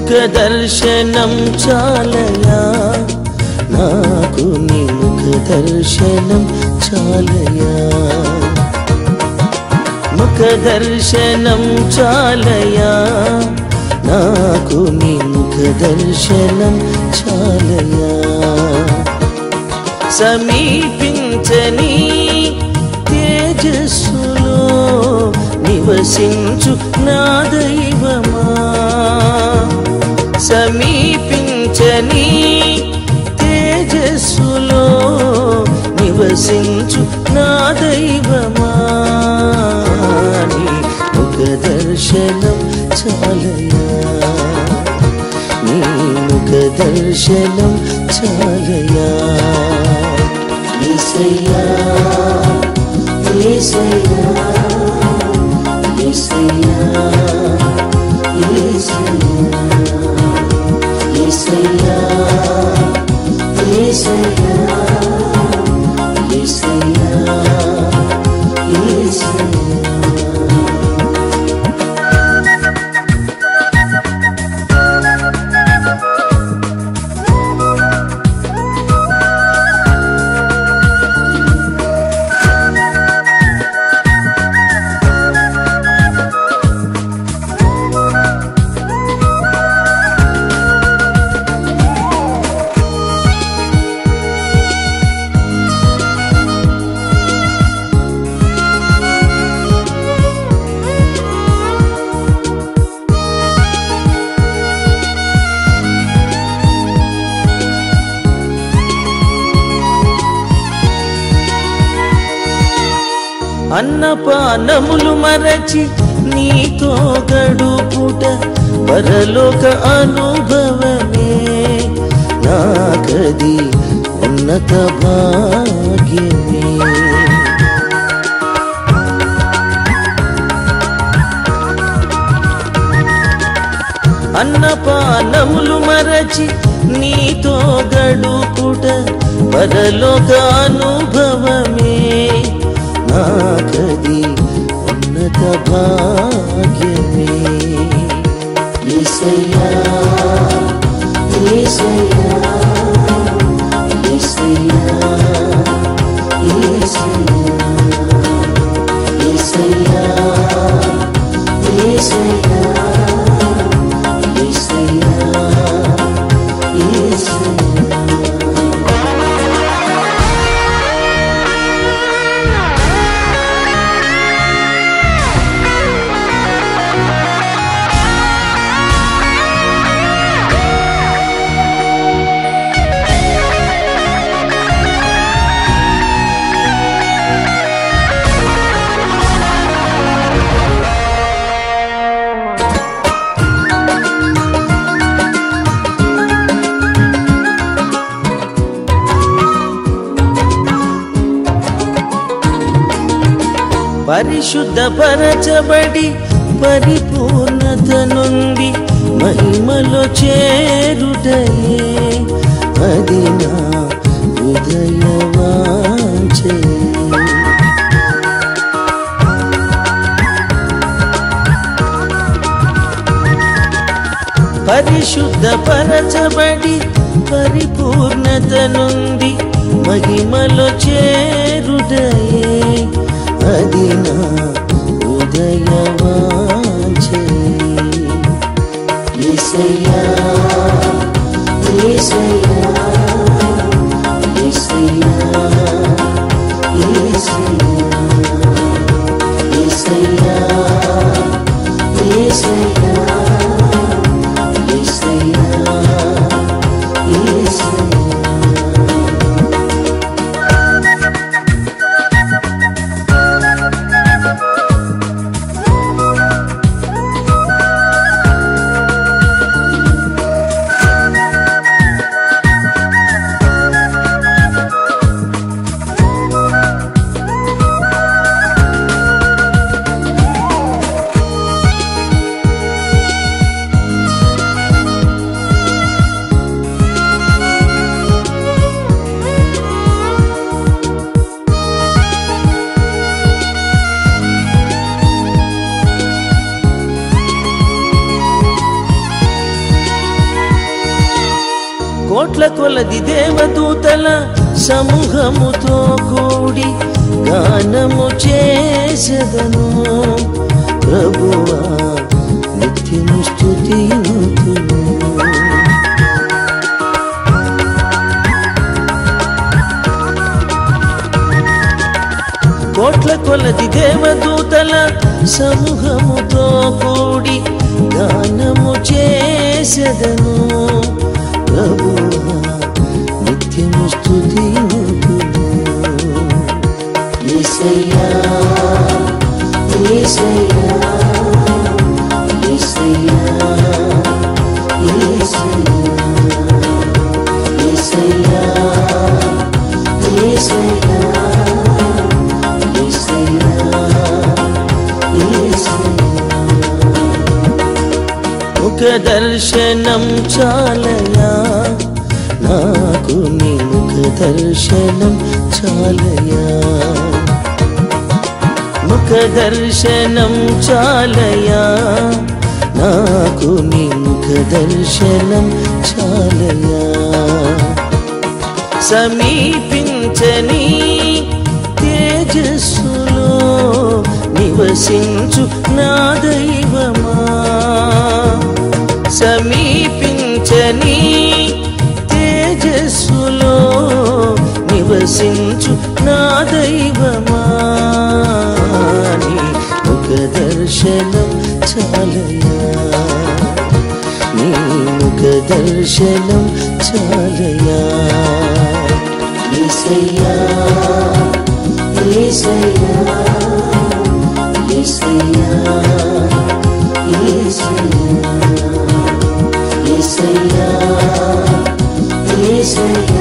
ముఖ దర్శనం చాలయా నాకు నీ ముఖ దర్శనం చాలయా ముఖ దర్శనం చాలయా నాకు నీ ముఖ దర్శనం చాలయా సమీపించని తేజస్సులో నివసించు నా దైవమా సమీపించని తేజస్సులో నివసించు నా దైవమా నీ ముఖ దర్శనం చాలయా నీ ముఖ దర్శనం చాలయా ఏసయ్యా ఏసయ్యా ఏసయ్యా ఏసయ్యా ఏసయ్యా ఏసయ్యా ఏసయ్యా అన్నపానములు మరచి నీతో గడుపుట పరలోక అనుభవమే నాకది ఉన్నత భాగ్యమే అన్నపానములు మరచి నీతో గడుపుట పరలోక అనుభవమే నాకది ఉన్నత భాగ్యమే ఏసయ్యా ఏసయ్యా ఏసయ్యా ఏసయ్యా ఏసయ్యా ఏసయ్యా ఏసయ్యా ఏసయ్యా పరిశుద్ధపరచబడి పరిపూర్ణత నుండి మహిమలో చేరుటయే అది నా హృదయ వాంఛే. పరిశుద్ధపరచబడి పరిపూర్ణత నుండి మహిమలో చేరుటయే అది నా హృదయ వాంఛే. యేసయ్యా, యేసయ్యా, యేసయ్యా, యేసయ్యా, యేసయ్యా, యేసయ్యా, యేసయ్యా, యేసయ్యా. కోట్ల కొలది దేవదూతల సమూహముతో కూడి గానము చేసెదను ప్రభువా నిత్యము స్తుతింతును కోట్ల కొలది దేవదూతల సమూహముతో కూడి గానము చేసెదను ప్రభువా నిత్యము స్తుతింతును యేసయ్యా యేసయ్యా యేసయ్యా యేసయ్యా యేసయ్యా యేసయ్యా ముఖ దర్శనం చాలయా నాకు నీ ముఖ దర్శనం చాలయా ముఖ దర్శనం చాలయా నాకు నీ ముఖ దర్శనం చాలయా సమీపించని తేజస్సులో నివసించు నా దైవమా సమీపించని తేజస్సులో నివసించు నా దైవమా నీ ముఖ దర్శనం చాలయా నీ ముఖ దర్శనం చాలయా యేసయ్యా యేసయ్యా యేసయ్యా యేసయ్యా యేసయ్యా యేసయ్యా